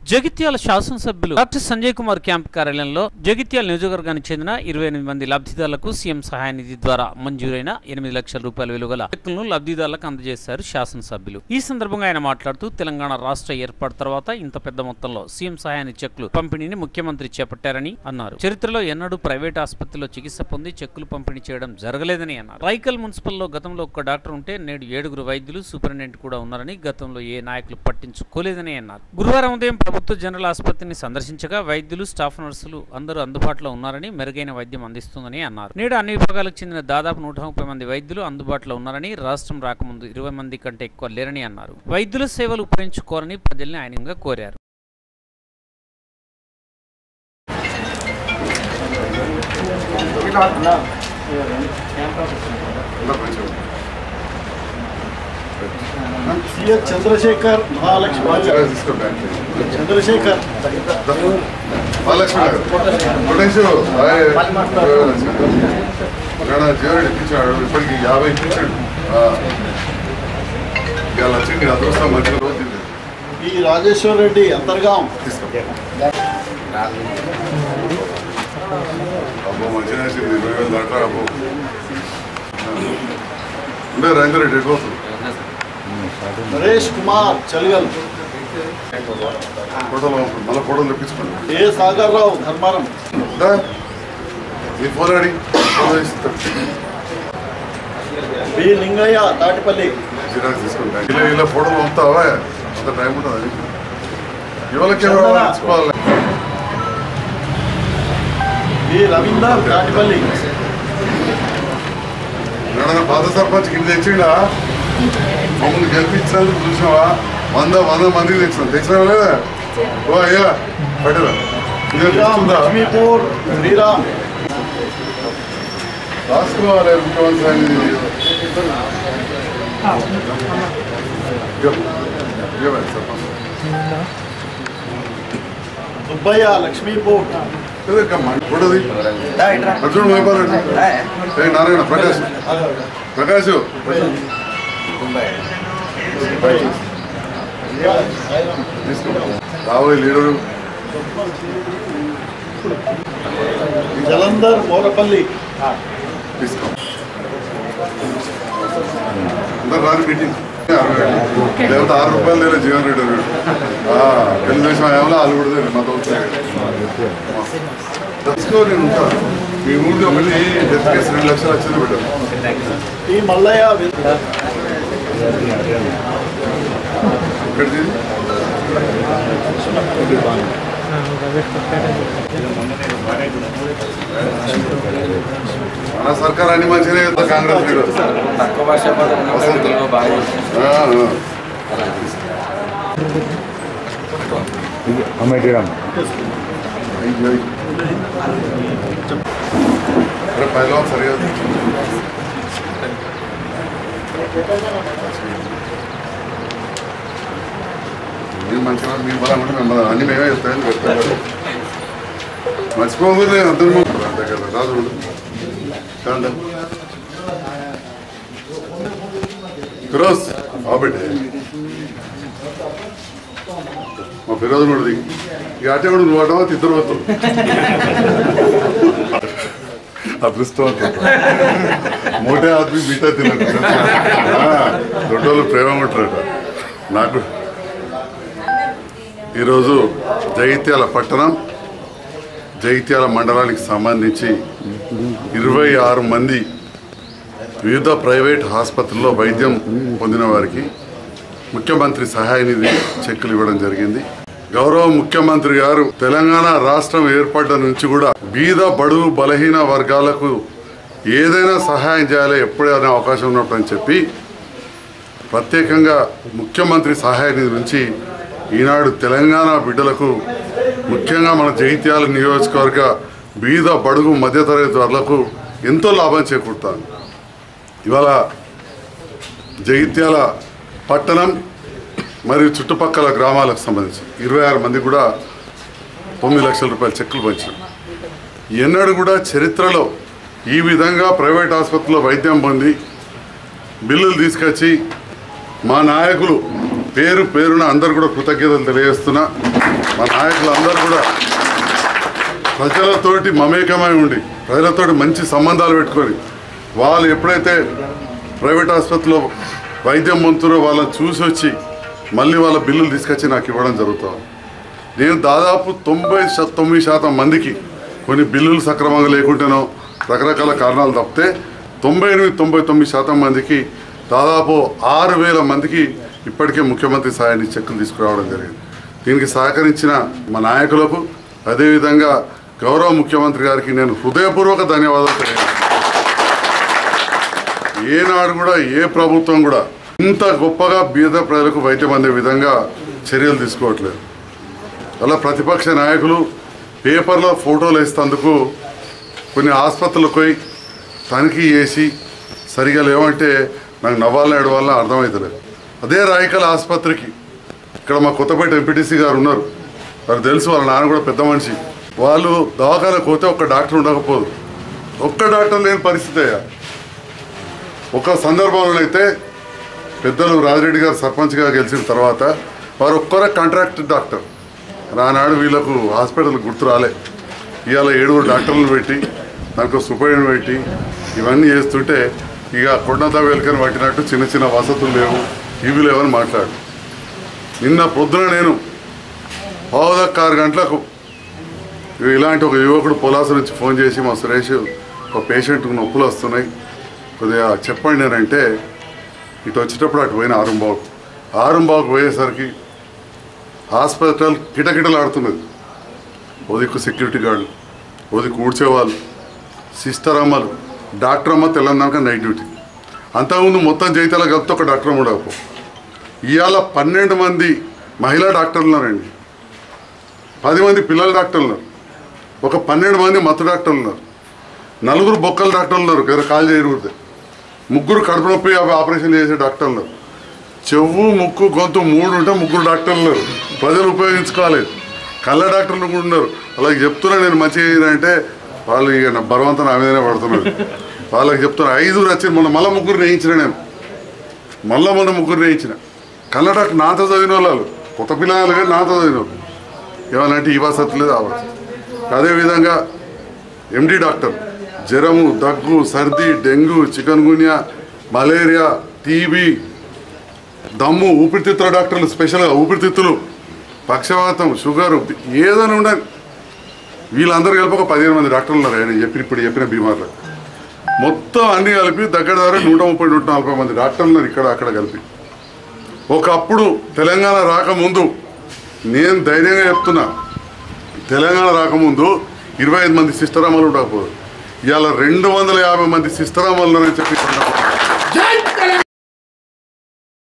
జగిత్యాల శాసనసభ్యులు doctor Sanjay Kumar camp కార్యాలయంలో జగిత్యాల నియోజకవర్గానికి చెందిన ఇరవై ఎనిమిది మంది లబ్ధిదారులకు సీఎం సహాయ నిధి ద్వారా మంజూరైన ఎనిమిది లక్షల రూపాయల విలువగల చెక్కులను లబ్ధిదారులకు అందజేశారు శాసనసభ్యులు ఈ సందర్భంగా ఆయన మాట్లాడుతూ తెలంగాణ రాష్ట్ర ఏర్పాటు తర్వాత ఇంత పెద్ద మొత్తంలో సీఎం సహాయాన్ని చెక్కులు పంపిణీని ముఖ్యమంత్రి చేపట్టారని అన్నారు చరిత్రలో ఎన్నడూ ప్రైవేట్ ఆసుపత్రిలో చికిత్స పొంది చెక్కులు పంపిణీ చేయడం జరగలేదని అన్నారు రైకల్ మున్సిపల్లో గతంలో ఒక్క డాక్టర్ ఉంటే నేడు ఏడుగురు వైద్యులు సూపరింటెండెంట్ కూడా ఉన్నారని గతంలో ఏ నాయకులు పట్టించుకోలేదని అన్నారు గురువారం ఉదయం ప్రభుత్వ జనరల్ ఆసుపత్రిని సందర్శించగా వైద్యులు స్టాఫ్ నర్సులు అందరూ అందుబాటులో ఉన్నారని మెరుగైన వైద్యం అందిస్తుందని అన్నారు నేడు అన్ని విభాగాలకు చెందిన దాదాపు నూట ముప్పై మంది వైద్యులు అందుబాటులో ఉన్నారని రాష్ట్రం రాకముందు ఇరవై మంది కంటే ఎక్కువ లేరని అన్నారు వైద్యుల సేవలు ఉపయోగించుకోవాలని ప్రజల్ని ఆయనంగా కోరారు సిఎస్ చంద్రశేఖర్ మహాలక్ష్మి చంద్రశేఖర్ మహాలక్ష్మి గారు కొట్టేశ్వరు జీవరెడ్డి ఇప్పించాడు ఇప్పటికి యాభై ఇప్పించాడు ఆ. ఇవాళ వచ్చింది అదృష్టం మంచిగా రోజు ఇది. ఈ రాజేశ్వర్ రెడ్డి అంతర్గాం తీసుకో అబ్బో మంచిగా వచ్చింది ఇరవై వేలు దాంట్లో అబ్బో ఉండే రైందర్ రెడ్డి ఎటు పోతుంది నరేష్ కుమార్ చలిగల్ ఫోటోలు మళ్ళీ ఫోటోలు తెప్పించుకోండి ఏ సాగర్ రావు ధర్మారం దా. మీ ఫోన్ అడి ఫోన్ ఇస్తా. బి లింగయ్య తాటిపల్లి జిరాక్స్ తీసుకుంటా ఇలా ఇలా ఫోటోలు పంపుతావా అంత టైం ఉంటుంది ఇవాళ కెమెరా తెచ్చుకోవాలి బి రవీందర్ తాటిపల్లి ఎవడన్నా పాత సర్పంచ్ కింద తెచ్చిండా మమ్మల్ని గెలిపించినందుకు చూసినావా వంద వంద మందికి తెచ్చినాం తెచ్చినావా లేదా ఓ అయ్యా పట్టరా ఇదే శ్రీరామ్ తెచ్చుకుందా లక్ష్మీపూర్ శ్రీరామ్ రాసుకోవాలి ముఖ్యమంత్రి అని ఇగో. ఇగో మరి సర్పంచ్. సుబ్బయ్య లక్ష్మీపూర్ ఇదే కమ్మా. ఫోటోది అర్జున్ వైపాల్ రెడ్డి ఏ నారాయణ ప్రకాష్ ప్రకాష్ తీసుకో రాబోయే లీడరు జలంధర్ మోరపల్లి తీసుకో అందరు రాని మీటింగ్ లేకపోతే ఆరు రూపాయలు లేదు జీవన్ రెడ్డి అన్నాడు. ఆ, తెలుగుదేశం ఏమో వాళ్ళు కూడా తెలియదు మా తెచ్చుకో నేను ఉంటా మీ ఊళ్ళో మళ్ళీ డెత్ కేసు రెండు లక్షలు వచ్చింది పెట్టారు టి మల్లయ్య వి- ఎక్కడిది మన సర్కార్ అన్ని మంచిగానే కదా కాంగ్రెస్ లీడర్ తక్కువ భాష వసంత. తెలుగు బాగా ఆ, ఆ. అయ్యో. అరే పైలో సరిగా మీరు మంచిగా మీరు బలం అంటే మేము బలం. అన్ని మేమే చెప్తామని చెప్తారు మర్చిపోకూడదు అందరూ అంతే కదా రాదు ఉండు. కాండ ఫిరోజ్ ఆబిడ్డే మా ఫిరోజ్ కూడా దిగి ఇక అటే కూడా నువ్వు అటవా ఇద్దరు పోతావు అదృష్టవంతుడు మోటే ఆద్మీ బీటా తినట్టు దొడ్డోళ్ళు ప్రేమ ఉంటారట నాకు ఈరోజు జగిత్యాల పట్టణం జగిత్యాల మండలానికి సంబంధించి ఇరవై ఆరు మంది వివిధ ప్రైవేట్ ఆసుపత్రుల్లో వైద్యం పొందిన వారికి ముఖ్యమంత్రి సహాయ నిధి చెక్కులు ఇవ్వడం జరిగింది గౌరవ ముఖ్యమంత్రి గారు తెలంగాణ రాష్ట్రం ఏర్పడ్డ నుంచి కూడా బీద బడుగు బలహీన వర్గాలకు ఏదైనా సహాయం చేయాలి ఎప్పుడైనా అవకాశం ఉన్నప్పుడు అని చెప్పి ప్రత్యేకంగా ముఖ్యమంత్రి సహాయ నిధి నుంచి ఈనాడు తెలంగాణ బిడ్డలకు ముఖ్యంగా మన జగిత్యాల నియోజకవర్గ బీద బడుగు మధ్యతరగతి వర్లకు ఎంతో లాభం చేకూరుతాను ఇవాళ జగిత్యాల పట్టణం మరియు చుట్టుపక్కల గ్రామాలకు సంబంధించి ఇరవై ఆరు మంది కూడా తొమ్మిది లక్షల రూపాయల చెక్కులు పంచాం ఎన్నడూ కూడా చరిత్రలో ఈ విధంగా ప్రైవేట్ ఆసుపత్రిలో వైద్యం పొంది బిల్లులు తీసుకొచ్చి మా నాయకులు పేరు పేరున అందరు కూడా కృతజ్ఞతలు తెలియజేస్తున్నా మా నాయకులందరూ కూడా ప్రజలతోటి మమేకమై ఉండి ప్రజలతోటి మంచి సంబంధాలు పెట్టుకొని వాళ్ళు ఎప్పుడైతే ప్రైవేట్ ఆసుపత్రిలో వైద్యం పొందుతారో వాళ్ళని చూసి వచ్చి మళ్ళీ వాళ్ళ బిల్లులు తీసుకొచ్చి నాకు ఇవ్వడం జరుగుతుంది నేను దాదాపు తొంభై శా- తొమ్మిది శాతం మందికి కొన్ని బిల్లులు సక్రమంగా లేకుంటేనో రకరకాల కారణాలు తప్పితే తొంభై ఎనిమిది తొంభై తొమ్మిది శాతం మందికి దాదాపు ఆరు వేల మందికి ఇప్పటికే ముఖ్యమంత్రి సాయాన్ని చెక్కులు తీసుకురావడం జరిగింది దీనికి సహకరించిన మా నాయకులకు అదేవిధంగా గౌరవ ముఖ్యమంత్రి గారికి నేను హృదయపూర్వక ధన్యవాదాలు తెలియజేస్తున్నాను ఏనాడు కూడా ఏ ప్రభుత్వం కూడా ఇంత గొప్పగా బీద ప్రజలకు వైద్యం అందే విధంగా చర్యలు తీసుకోవట్లేదు అలా ప్రతిపక్ష నాయకులు పేపర్లో ఫోటోలు వేసేందుకు కొన్ని ఆసుపత్రులకు పోయి తనిఖీ చేసి సరిగా లేవంటే నాకు నవ్వాలని ఏడవాలని అర్థమవుతలేదు అదే రాయకల్ ఆసుపత్రికి ఇక్కడ మా కొత్తపేట ఎంపీటీసీ గారు ఉన్నారు వారు తెలుసు వాళ్ళ నాన్న కూడా పెద్ద మనిషి వాళ్ళు దవాఖానకు పోతే ఒక్క డాక్టర్ ఉండకపోదు ఒక్క డాక్టర్ లేని పరిస్థితి అయ్యా ఒక సందర్భంలో అయితే పెద్దలు రాజిరెడ్డి గారు సర్పంచ్గా గెలిచిన తర్వాత వారు ఒక్కరే కాంట్రాక్ట్ డాక్టర్ నానాడు వీళ్ళకు హాస్పిటల్ గుర్తు రాలే ఇవాళ ఏడుగురు డాక్టర్లు పెట్టి దానికి సూపరింటెండెంట్ పెట్టి ఇవన్నీ చేస్తుంటే ఇక కొండంతా వెలుకని పట్టినట్టు చిన్న చిన్న వసతులు లేవు ఇవి లేవని మాట్లాడు నిన్న పొద్దున నేను పావుదక్క ఆరు గంటలకు ఇలాంటి ఒక యువకుడు పొలాస నుంచి ఫోన్ చేసి మా సురేష్ ఒక పేషెంట్కి నొప్పులు వస్తున్నాయి కొద్దిగా చెప్పండి అని అంటే ఇటు వచ్చేటప్పుడు అటు పోయిన ఆరుంబావుకు ఆరుంబావుకు పోయేసరికి హాస్పిటల్ కిటకిటలాడుతున్నది ఓ దిక్కు సెక్యూరిటీ గార్డులు ఓ దిక్కు ఊడ్చేవాళ్ళు సిస్టర్ అమ్మలు డాక్టర్ అమ్మ తెలంగాణ నైట్ డ్యూటీ అంతకుముందు మొత్తం జైతాల కలిపితే ఒక డాక్టర్ అమ్మ ఉండకపో ఇవాళ పన్నెండు మంది మహిళా డాక్టర్లు ఉన్నారండి పది మంది పిల్లల డాక్టర్లు ఉన్నారు ఒక పన్నెండు మంది మత్తు డాక్టర్లు ఉన్నారు నలుగురు బొక్కల డాక్టర్లు ఉన్నారు కదా కాల్ చేయకూడదు ముగ్గురు కడుపు నొప్పి అవి ఆపరేషన్ చేసే డాక్టర్లు ఉన్నారు చెవు ముక్కు గొంతు మూడు ఉంటే ముగ్గురు డాక్టర్లు ఉన్నారు ప్రజలు ఉపయోగించుకోవాలి కళ్ళ డాక్టర్లు కూడా ఉన్నారు అలాగే చెప్తున్నా నేను మంచిగా అంటే వాళ్ళు ఇక నా బలవంతం నా మీదనే పడుతున్నారు వాళ్ళకి చెప్తున్నా ఐదుగురు వచ్చి మొన్న మళ్ళీ ముగ్గురు వేయించిన నేను మళ్ళీ మొన్న ముగ్గురు వేయించిన కళ్ళ డాక్టర్ నాతో చదివిన వాళ్ళు కొత్త పిల్లలు కానీ నాతో చదివిన వాళ్ళు ఏమనంటే ఈ వసతి లేదు ఆ వసతి అదేవిధంగా ఎండి డాక్టర్ జ్వరము దగ్గు సర్ది dengue chikungunya malaria TB దమ్ము ఊపిరితిత్తుల డాక్టర్లు స్పెషల్గా ఊపిరితిత్తులు పక్షవాతం షుగర్ ఏదైనా ఉండాలి వీళ్ళందరూ కలిపి ఒక పదిహేను మంది డాక్టర్లు ఉన్నారు ఆయన చెప్పిన ఇప్పుడు చెప్పిన బీమార్లు మొత్తం అన్ని కలిపి దగ్గర దగ్గర నూట ముప్పై నూట నలభై మంది డాక్టర్లు ఉన్నారు ఇక్కడ అక్కడ కలిపి ఒకప్పుడు తెలంగాణ రాకముందు నేను ధైర్యంగా చెప్తున్నా తెలంగాణ రాకముందు ఇరవై ఐదు మంది సిస్టరామలు ఉండకపోదు ఇవాళ రెండు వందల యాభై మంది సిస్టరామలు ఉన్నారని చెప్పి